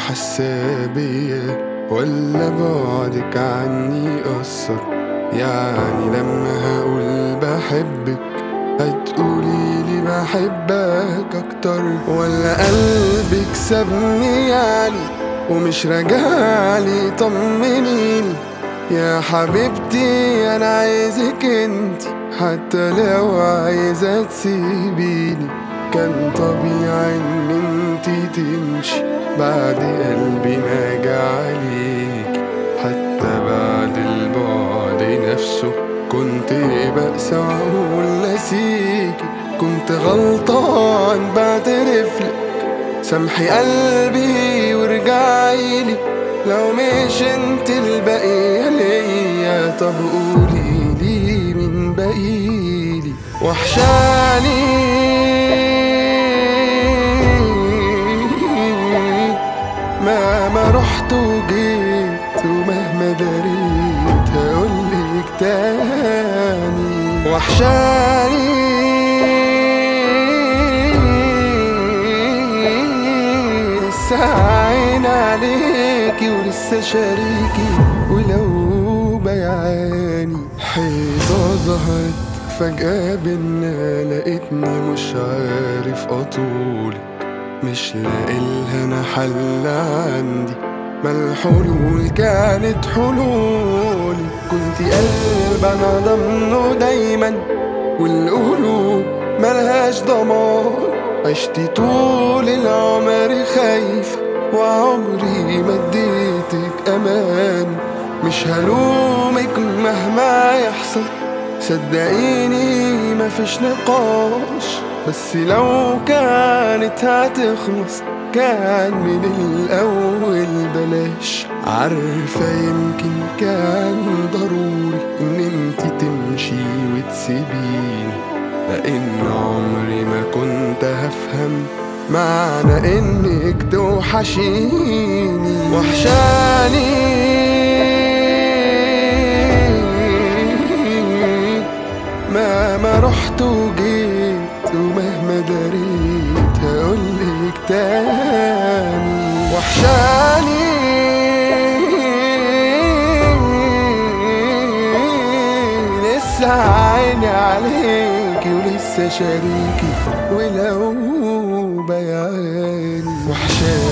وحاسة بيا ولا بعدك عني أثر يعني لما هقول بحبك هتقولي لي بحبك أكتر ولا قلبك سابني يعني ومش راجعلي طمنيني يا حبيبتي أنا عايزك انتي حتى لو عايزة تسيبيني كان طبيعي ان انتي تمشي بعد قلبي ما جعليك حتى بعد البعد نفسه كنت بأسى وأقول نسيكي كنت غلطان بعترفلك سامحي قلبي وارجعيلي لو مش انت البقية ليا طب قولي لي من بقيلي وحشاني مهما رحت وجيت ومهما دريت هقولك تاني وحشاني لسه عين عليكي ولسه شريكي ولو بيعاني حيطة ظهرت فجأة بينا لقيتني مش عارف أطولك مش لاقيلها انا حل عندي ما الحلول كانت حلولي كنت قلب انا ضمنه دايما والقلوب ملهاش ضمان عشت طول العمر خايفة وعمري ما اديتك امان مش هلومك مهما يحصل صدقيني مفيش نقاش بس لو كانت هتخلص كان من الأول بلاش عارفة يمكن كان ضروري إن انت تمشي وتسيبيني لأن عمري ما كنت هفهم معنى إنك توحشيني وحشاني مهما رحت وجيت ومهما دريت هقولك تاني وحشاني لسه عيني عليكي ولسه شريكي ولو بيعاني وحشاني